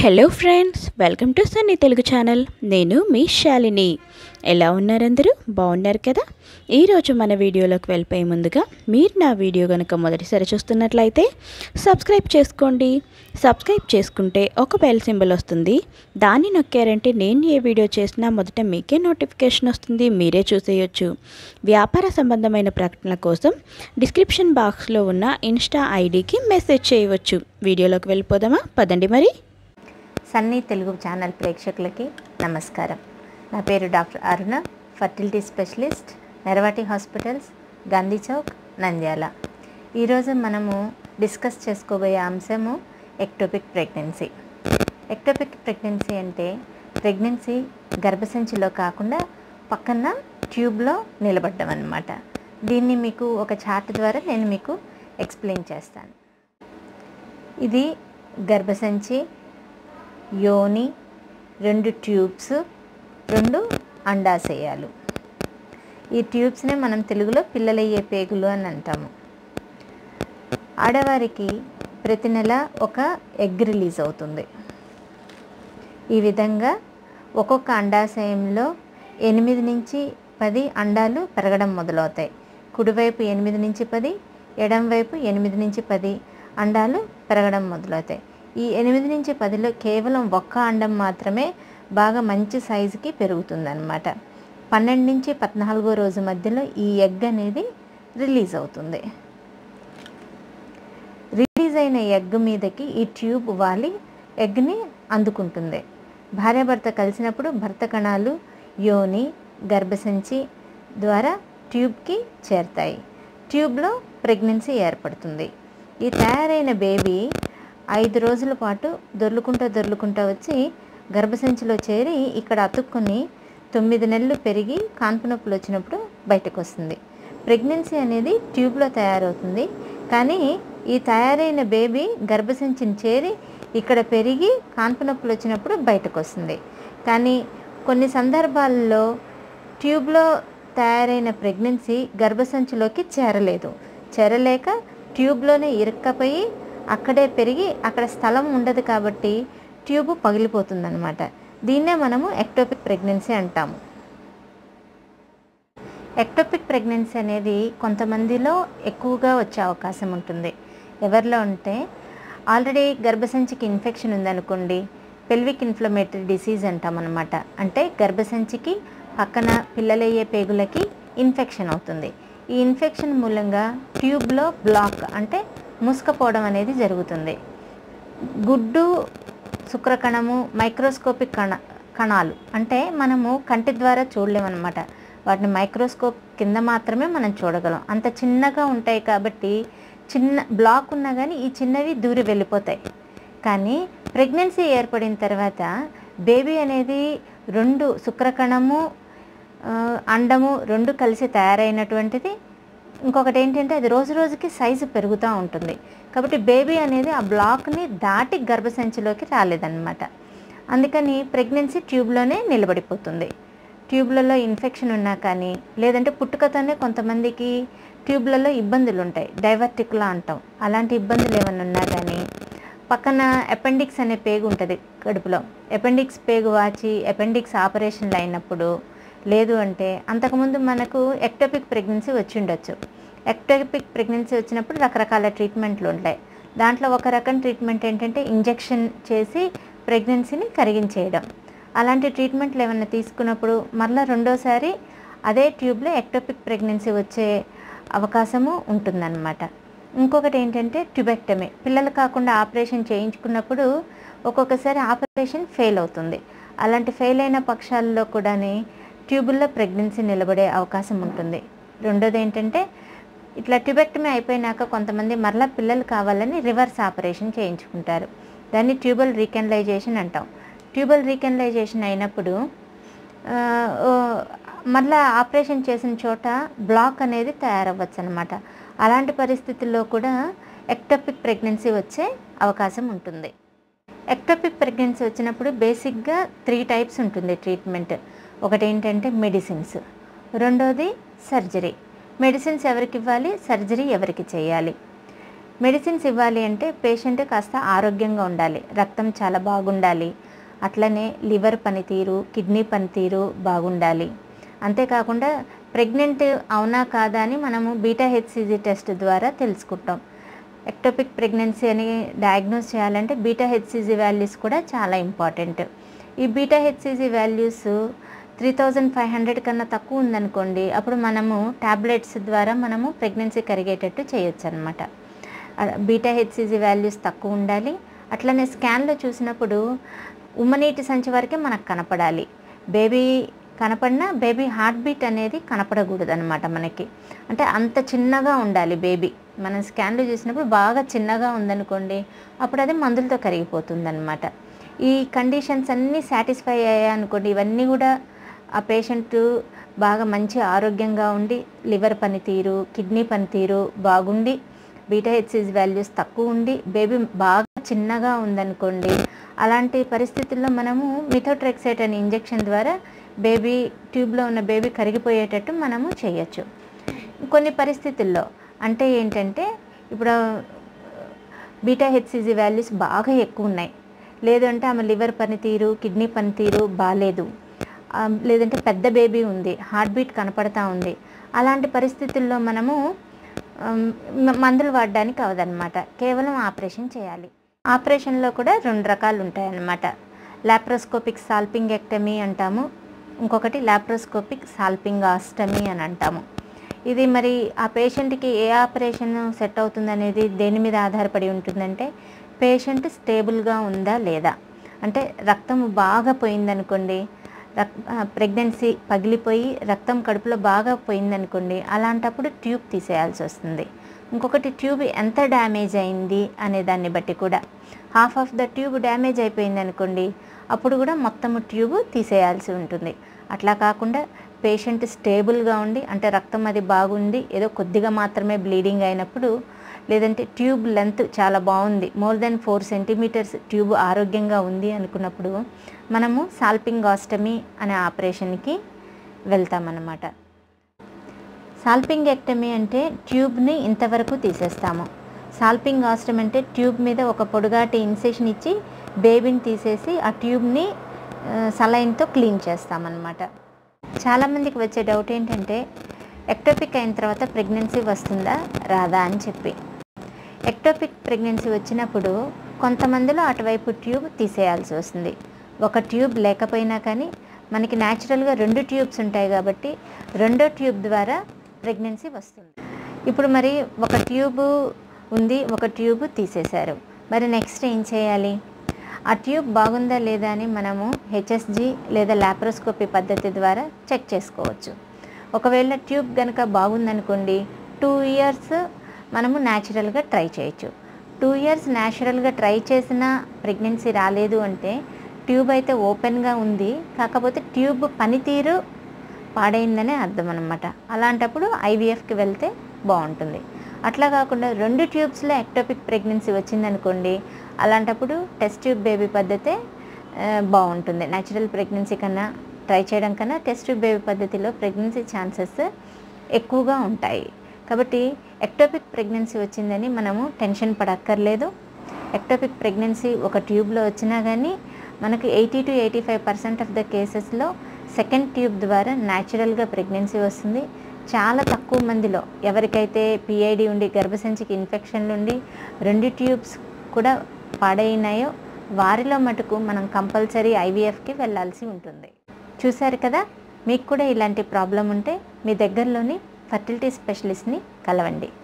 hello friends welcome to Sunny Telugu channel నేను మీ శాలిని ఎలా ఉన్నారందరూ బాగున్నారు కదా ఈరోజు మన వీడియోలోకి వెళ్ళిపోయే ముందుగా మీరు నా వీడియో కనుక మొదటిసారి చూస్తున్నట్లయితే సబ్స్క్రైబ్ చేసుకోండి సబ్స్క్రైబ్ చేసుకుంటే ఒక బెల్ సింబల్ వస్తుంది దాన్ని నొక్కారంటే నేను ఏ వీడియో చేసినా మొదట మీకే నోటిఫికేషన్ వస్తుంది మీరే చూసేయొచ్చు వ్యాపార సంబంధమైన ప్రకటనల కోసం డిస్క్రిప్షన్ బాక్స్లో ఉన్న ఇన్స్టా ఐడికి మెసేజ్ చేయవచ్చు వీడియోలోకి వెళ్ళిపోదామా పదండి మరి సన్నీ తెలుగు ఛానల్ ప్రేక్షకులకి నమస్కారం నా పేరు doctor Aruna fertility specialist Neravati hospitals Gandhi Chowk Nandyal ఈరోజు మనము డిస్కస్ చేసుకోబోయే అంశము ఎక్టోపిక్ ప్రెగ్నెన్సీ ఎక్టోపిక్ ప్రెగ్నెన్సీ అంటే ప్రెగ్నెన్సీ గర్భసంచిలో కాకుండా పక్కన ట్యూబ్లో నిలబడ్డం అన్నమాట దీన్ని మీకు ఒక చార్ట్ ద్వారా నేను మీకు ఎక్స్ప్లెయిన్ చేస్తాను ఇది గర్భసంచి యోని రెండు ట్యూబ్స్ రెండు అండాశయాలు ఈ ట్యూబ్స్నే మనం తెలుగులో పిల్లలయ్యే పేగులు అని అంటాము ఆడవారికి ప్రతి నెల ఒక ఎగ్ రిలీజ్ అవుతుంది ఈ విధంగా ఒక్కొక్క అండాశయంలో ఎనిమిది నుంచి పది అండాలు పెరగడం మొదలవుతాయి కుడివైపు ఎనిమిది నుంచి పది ఎడంవైపు ఎనిమిది నుంచి పది అండాలు పెరగడం మొదలవుతాయి ఈ ఎనిమిది నుంచి పదిలో కేవలం ఒక్క అండం మాత్రమే బాగా మంచి సైజుకి పెరుగుతుందన్నమాట పన్నెండు నుంచి పద్నాలుగో రోజు మధ్యలో ఈ ఎగ్ అనేది రిలీజ్ అవుతుంది రిలీజ్ అయిన ఎగ్ మీదకి ఈ ట్యూబ్ వాలి ఎగ్ని అందుకుంటుంది భార్యాభర్త కలిసినప్పుడు భర్త కణాలు యోని గర్భసంచి ద్వారా ట్యూబ్కి చేరుతాయి ట్యూబ్లో ప్రెగ్నెన్సీ ఏర్పడుతుంది ఈ తయారైన బేబీ ఐదు రోజుల పాటు దొర్లుకుంటూ దొర్లుకుంటూ వచ్చి గర్భసంచిలో చేరి ఇక్కడ అతుక్కుని తొమ్మిది నెలలు పెరిగి కాన్పు నొప్పులు వచ్చినప్పుడు బయటకు వస్తుంది ప్రెగ్నెన్సీ అనేది ట్యూబ్లో తయారవుతుంది కానీ ఈ తయారైన బేబీ గర్భసంచిని చేరి ఇక్కడ పెరిగి కాన్పు నొప్పులు వచ్చినప్పుడు బయటకు వస్తుంది కానీ కొన్ని సందర్భాల్లో ట్యూబ్లో తయారైన ప్రెగ్నెన్సీ గర్భసంచిలోకి చేరలేదు చేరలేక ట్యూబ్లోనే ఇరుక్కపోయి అక్కడే పెరిగి అక్కడ స్థలం ఉండదు కాబట్టి ట్యూబ్ పగిలిపోతుందన్నమాట దీన్నే మనము ఎక్టోపిక్ ప్రెగ్నెన్సీ అంటాము ఎక్టోపిక్ ప్రెగ్నెన్సీ అనేది కొంతమందిలో ఎక్కువగా వచ్చే అవకాశం ఉంటుంది ఎవరిలో ఉంటే ఆల్రెడీ గర్భసంచికి ఇన్ఫెక్షన్ ఉందనుకోండి పెల్విక్ ఇన్ఫ్లమేటరీ డిసీజ్ అంటాం అనమాట అంటే గర్భసంచికి పక్కన పిల్లలయ్యే పేగులకి ఇన్ఫెక్షన్ అవుతుంది ఈ ఇన్ఫెక్షన్ మూలంగా ట్యూబ్లో బ్లాక్ అంటే మూసుకపోవడం అనేది జరుగుతుంది గుడ్డు శుక్రకణము మైక్రోస్కోపిక్ కణ కణాలు అంటే మనము కంటి ద్వారా చూడలేమన్నమాట వాటిని మైక్రోస్కోప్ కింద మాత్రమే మనం చూడగలం అంత చిన్నగా ఉంటాయి కాబట్టి చిన్న బ్లాక్ ఉన్నా కానీ ఈ చిన్నవి దూరి వెళ్ళిపోతాయి కానీ ప్రెగ్నెన్సీ ఏర్పడిన తర్వాత బేబీ అనేది రెండు శుక్రకణము అండము రెండు కలిసి తయారైనటువంటిది ఇంకొకటి ఏంటంటే అది రోజు రోజుకి సైజు పెరుగుతూ ఉంటుంది కాబట్టి బేబీ అనేది ఆ బ్లాక్ని దాటి గర్భసంచిలోకి రాలేదన్నమాట అందుకని ప్రెగ్నెన్సీ ట్యూబ్లోనే నిలబడిపోతుంది ట్యూబ్లలో ఇన్ఫెక్షన్ ఉన్నా కానీ లేదంటే పుట్టుకతోనే కొంతమందికి ట్యూబ్లలో ఇబ్బందులు ఉంటాయి డైవర్టిక్లా అంటాం అలాంటి ఇబ్బందులు ఏమైనా ఉన్నా కానీ పక్కన అపెండిక్స్ అనే పేగు ఉంటుంది కడుపులో అపెండిక్స్ పేగు వాచి అపెండిక్స్ ఆపరేషన్లు అయినప్పుడు లేదు అంటే అంతకుముందు మనకు ఎక్టోపిక్ ప్రెగ్నెన్సీ వచ్చి ఉండొచ్చు ఎక్టోపిక్ ప్రెగ్నెన్సీ వచ్చినప్పుడు రకరకాల ట్రీట్మెంట్లు ఉంటాయి దాంట్లో ఒక రకం ట్రీట్మెంట్ ఏంటంటే ఇంజెక్షన్ చేసి ప్రెగ్నెన్సీని కరిగించేయడం అలాంటి ట్రీట్మెంట్లు ఏమైనా తీసుకున్నప్పుడు మళ్ళీ రెండోసారి అదే ట్యూబ్లో ఎక్టోపిక్ ప్రెగ్నెన్సీ వచ్చే అవకాశము ఉంటుందన్నమాట ఇంకొకటి ఏంటంటే ట్యూబెక్టమీ పిల్లలు కాకుండా ఆపరేషన్ చేయించుకున్నప్పుడు ఒక్కొక్కసారి ఆపరేషన్ ఫెయిల్ అవుతుంది అలాంటి ఫెయిల్ అయిన పక్షాల్లో కూడాని ట్యూబుల్లో ప్రెగ్నెన్సీ నిలబడే అవకాశం ఉంటుంది రెండోది ఏంటంటే ఇట్లా ట్యూబెక్టమీ అయిపోయినాక కొంతమంది మరలా పిల్లలు కావాలని రివర్స్ ఆపరేషన్ చేయించుకుంటారు దాన్ని ట్యూబల్ రీకెనలైజేషన్ అంటాం ట్యూబల్ రీకెనలైజేషన్ అయినప్పుడు మళ్ళీ ఆపరేషన్ చేసిన చోట బ్లాక్ అనేది తయారవ్వచ్చు అనమాట అలాంటి పరిస్థితుల్లో కూడా ఎక్టోపిక్ ప్రెగ్నెన్సీ వచ్చే అవకాశం ఉంటుంది ఎక్టోపిక్ ప్రెగ్నెన్సీ వచ్చినప్పుడు బేసిక్గా త్రీ టైప్స్ ఉంటుంది ట్రీట్మెంట్ ఒకటి ఏంటంటే మెడిసిన్స్ రెండోది సర్జరీ మెడిసిన్స్ ఎవరికి ఇవ్వాలి సర్జరీ ఎవరికి చేయాలి మెడిసిన్స్ ఇవ్వాలి అంటే పేషెంట్ కాస్త ఆరోగ్యంగా ఉండాలి రక్తం చాలా బాగుండాలి అట్లనే లివర్ పనితీరు కిడ్నీ పనితీరు బాగుండాలి అంతేకాకుండా ప్రెగ్నెంట్ అవునా కాదా అని మనము బీటా హెచ్సిజీ టెస్ట్ ద్వారా తెలుసుకుంటాం ఎక్టోపిక్ ప్రెగ్నెన్సీ అని డయాగ్నోస్ చేయాలంటే బీటా హెచ్సిజీ వాల్యూస్ కూడా చాలా ఇంపార్టెంట్ ఈ beta HCG values three thousand five hundred కన్నా తక్కువ ఉందనుకోండి అప్పుడు మనము టాబ్లెట్స్ ద్వారా మనము ప్రెగ్నెన్సీ కరిగేటట్టు చేయొచ్చు అనమాట బీటా హెచ్సిజీ వాల్యూస్ తక్కువ ఉండాలి అట్లనే స్కాన్లో చూసినప్పుడు ఉమ్మనీటి సంచి వరకే మనకు కనపడాలి బేబీ కనపడినా బేబీ హార్ట్ బీట్ అనేది కనపడకూడదు అనమాట మనకి అంటే అంత చిన్నగా ఉండాలి బేబీ మనం స్కాన్లో చూసినప్పుడు బాగా చిన్నగా ఉందనుకోండి అప్పుడు అది మందులతో కరిగిపోతుంది అనమాట ఈ కండిషన్స్ అన్నీ సాటిస్ఫై అయ్యాయనుకోండి ఇవన్నీ కూడా ఆ పేషెంట్ బాగా మంచి ఆరోగ్యంగా ఉండి లివర్ పనితీరు కిడ్నీ పనితీరు బాగుండి బీటా హెచ్సిస్ వాల్యూస్ తక్కువ ఉండి బేబీ బాగా చిన్నగా ఉందనుకోండి అలాంటి పరిస్థితుల్లో మనము మిథోట్రెక్సైట్ అనే ఇంజెక్షన్ ద్వారా బేబీ ట్యూబ్లో ఉన్న బేబీ కరిగిపోయేటట్టు మనము చేయొచ్చు కొన్ని పరిస్థితుల్లో అంటే ఏంటంటే ఇప్పుడు బీటా హెచ్సిజీ వాల్యూస్ బాగా ఎక్కువ ఉన్నాయి లేదంటే ఆమె లివర్ పనితీరు కిడ్నీ పనితీరు బాగాలేదు ఆ, లేదంటే పెద్ద బేబీ ఉంది హార్ట్ బీట్ కనపడతా ఉంది అలాంటి పరిస్థితుల్లో మనము ఆమ్, మ- మందులు వాడడానికి అవదన్నమాట కేవలం ఆపరేషన్ చేయాలి ఆపరేషన్లో కూడా రెండు రకాలు ఉంటాయన్నమాట లాప్రోస్కోపిక్ సాల్పింగెక్టమీ అంటాము ఇంకొకటి లాప్రోస్కోపిక్ సాల్పింగాస్టమీ అని అంటాము ఇది మరి ఆ పేషెంట్కి ఏ ఆపరేషన్ సెట్ అవుతుంది అనేది దేని మీద ఆధారపడి ఉంటుందంటే పేషెంట్ స్టేబుల్గా ఉందా లేదా అంటే రక్తం బాగా పోయిందనుకోండి రక్ ప్రెగ్నెన్సీ పగిలిపోయి రక్తం కడుపులో బాగా పోయిందనుకోండి అలాంటప్పుడు ట్యూబ్ తీసేయాల్సి వస్తుంది ఇంకొకటి ట్యూబ్ ఎంత డ్యామేజ్ అయింది అనే దాన్ని బట్టి కూడా half of the tube damage అయిపోయింది అనుకోండి అప్పుడు కూడా మొత్తము ట్యూబ్ తీసేయాల్సి ఉంటుంది అట్లా కాకుండా పేషెంట్ స్టేబుల్గా ఉండి అంటే రక్తం అది బాగుంది ఏదో కొద్దిగా మాత్రమే బ్లీడింగ్ అయినప్పుడు లేదంటే ట్యూబ్ లెంత్ చాలా బాగుంది more than four centimetres tube ఆరోగ్యంగా ఉంది అనుకున్నప్పుడు మనము సాల్పింగాస్టమీ అనే ఆపరేషన్కి వెళ్తామన్నమాట సాల్పింగెక్టమీ అంటే ట్యూబ్ని ఇంతవరకు తీసేస్తాము సాల్పింగ్ ఆస్టమ్ అంటే ట్యూబ్ మీద ఒక పొడుగాటి ఇన్సెషన్ ఇచ్చి బేబీని తీసేసి ఆ ట్యూబ్ని సలైన్తో క్లీన్ చేస్తామన్నమాట చాలామందికి వచ్చే డౌట్ ఏంటంటే ఎక్టోపిక్ అయిన తర్వాత ప్రెగ్నెన్సీ వస్తుందా రాదా అని చెప్పి ఎక్టోపిక్ ప్రెగ్నెన్సీ వచ్చినప్పుడు కొంతమందిలో అటువైపు ట్యూబ్ తీసేయాల్సి వస్తుంది ఒక ట్యూబ్ లేకపోయినా కానీ మనకి న్యాచురల్గా రెండు ట్యూబ్స్ ఉంటాయి కాబట్టి రెండో ట్యూబ్ ద్వారా ప్రెగ్నెన్సీ వస్తుంది ఇప్పుడు మరి ఒక ట్యూబ్ ఉంది ఒక ట్యూబ్ తీసేశారు మరి నెక్స్ట్ ఏం చేయాలి ఆ ట్యూబ్ బాగుందా లేదా అని మనము హెచ్ఎస్జి లేదా లాప్రోస్కోపీ పద్ధతి ద్వారా చెక్ చేసుకోవచ్చు ఒకవేళ ట్యూబ్ కనుక బాగుందనుకోండి టూ ఇయర్స్ మనము న్యాచురల్గా ట్రై చేయొచ్చు టూ ఇయర్స్ న్యాచురల్గా ట్రై చేసినా ప్రెగ్నెన్సీ రాలేదు అంటే ట్యూబ్ అయితే ఓపెన్గా ఉంది కాకపోతే ట్యూబ్ పనితీరు పాడైందనే అర్థం అనమాట అలాంటప్పుడు ఐవీఎఫ్కి వెళ్తే బాగుంటుంది అట్లా కాకుండా రెండు ట్యూబ్స్లో ఎక్టోపిక్ ప్రెగ్నెన్సీ వచ్చిందనుకోండి అలాంటప్పుడు టెస్ట్ ట్యూబ్ బేబీ పద్ధతే ఆ, బాగుంటుంది న్యాచురల్ ప్రెగ్నెన్సీ కన్నా ట్రై చేయడం కన్నా టెస్ట్ ట్యూబ్ బేబీ పద్ధతిలో ప్రెగ్నెన్సీ ఛాన్సెస్ ఎక్కువగా ఉంటాయి కాబట్టి ఎక్టోపిక్ ప్రెగ్నెన్సీ వచ్చిందని మనము టెన్షన్ పడక్కర్లేదు ఎక్టోపిక్ ప్రెగ్నెన్సీ ఒక ట్యూబ్లో వచ్చినా కానీ మనకు eighty two eighty five percent of the కేసెస్లో సెకండ్ ట్యూబ్ ద్వారా న్యాచురల్గా ప్రెగ్నెన్సీ వస్తుంది చాలా తక్కువ మందిలో ఎవరికైతే పిఐడి ఉండి గర్భసంచికి ఇన్ఫెక్షన్లు ఉండి రెండు ట్యూబ్స్ కూడా పాడైనాయో వారిలో మటుకు మనం కంపల్సరీ ఐవీఎఫ్కి వెళ్ళాల్సి ఉంటుంది చూశారు కదా మీకు కూడా ఇలాంటి ప్రాబ్లం ఉంటే మీ దగ్గరలోని ఫర్టిలిటీ స్పెషలిస్ట్ని కలవండి